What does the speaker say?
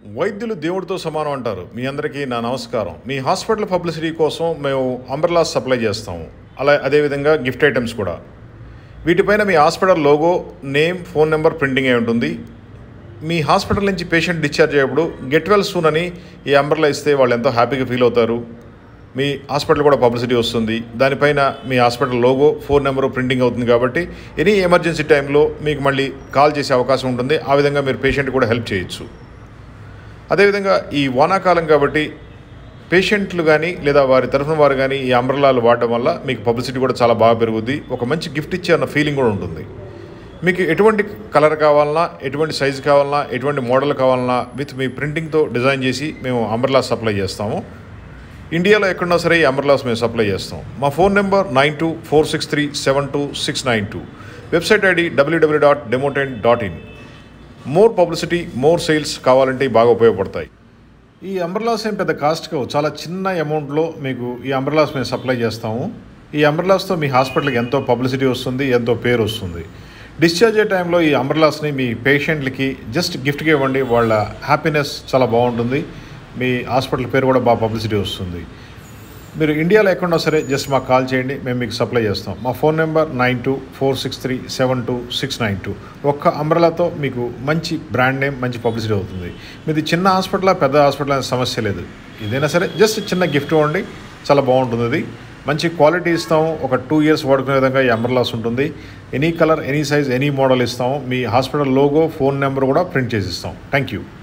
వైద్యులు దేవుడితో సమానం అంటారు మీ అందరికీ నా నమస్కారం మీ హాస్పిటల్ పబ్లిసిటీ కోసం మేము అంబ్రలాస్ సప్లై చేస్తాము అలా అదేవిధంగా గిఫ్ట్ ఐటమ్స్ కూడా వీటిపైన మీ hospital logo name phone number printing అయి ఉంటుంది మీ హాస్పిటల్ నుంచి పేషెంట్ డిశ్చార్జ్ అయ్యేప్పుడు గెట్ వెల్ సూన్ అని ఈ అంబ్రలా ఇస్తే వాళ్ళు ఎంతో హ్యాపీగా ఫీల్ అవుతారు మీ హాస్పిటల్ కూడా పబ్లిసిటీ వస్తుంది దానిపైన మీ hospital logo phone number printing అవుతుంది కాబట్టి ఎనీ ఎమర్జెన్సీ టైంలో మీకు మళ్ళీ కాల్ చేసే అవకాశం ఉంటుంది ఆ విధంగా మీరు పేషెంట్ కూడా హెల్ప్ చేయొచ్చు అదేవిధంగా ఈ వానాకాలం కాబట్టి పేషెంట్లు కానీ లేదా వారి తరఫున వారు కానీ ఈ అంబ్రలాలు వాడడం వల్ల మీకు పబ్లిసిటీ కూడా చాలా బాగా పెరుగుద్ది ఒక మంచి గిఫ్ట్ ఇచ్చే అన్న ఫీలింగ్ కూడా ఉంటుంది మీకు ఎటువంటి కలర్ కావాలన్నా ఎటువంటి సైజు కావాలన్నా ఎటువంటి మోడల్ కావాలన్నా విత్ మీ ప్రింటింగ్తో డిజైన్ చేసి మేము అంబ్రలాస్ సప్లై చేస్తాము ఇండియాలో ఎక్కడున్నా సరే ఈ అంబ్రలాస్ మేము సప్లై చేస్తాం మా phone number nine two four six three seven two six nine two website ID WWW dot demoten dot in more publicity more sales కావాలంటే ఇవి బాగా ఉపయోగపడతాయి ఈ అంబ్రలాస్ ఏం పెద్ద కాస్ట్ కావు చాలా చిన్న అమౌంట్లో మీకు ఈ అంబ్రలాస్ మేము సప్లై చేస్తాము ఈ అంబ్రలాస్తో మీ హాస్పిటల్కి ఎంతో పబ్లిసిటీ వస్తుంది ఎంతో పేరు వస్తుంది డిశ్చార్జ్ అయ్యే టైంలో ఈ అంబ్రలాస్ని మీ పేషెంట్లకి జస్ట్ గిఫ్ట్గా ఇవ్వండి వాళ్ళ హ్యాపీనెస్ చాలా బాగుంటుంది మీ హాస్పిటల్ పేరు కూడా బాగా పబ్లిసిటీ వస్తుంది మీరు ఇండియాలో ఎక్కడున్నా సరే జస్ట్ మాకు కాల్ చేయండి మేము మీకు సప్లై చేస్తాం మా phone number nine two four six three seven two six nine two ఒక్క అంబ్రలాతో మీకు మంచి బ్రాండ్ నేమ్ మంచి పబ్లిసిటీ అవుతుంది మీది చిన్న హాస్పిటల్ పెద్ద హాస్పిటల్ అనే సమస్య లేదు ఏదైనా సరే జస్ట్ చిన్న గిఫ్ట్ ఇవ్వండి చాలా బాగుంటుంది అది మంచి క్వాలిటీ ఇస్తాము ఒక టూ ఇయర్స్ వాడుకునే విధంగా ఈ అంబ్రలాస్ ఉంటుంది any colour any size any model ఇస్తాము మీ హాస్పిటల్ లోగో ఫోన్ నెంబర్ కూడా ప్రింట్ చేసి ఇస్తాం థ్యాంక్ యూ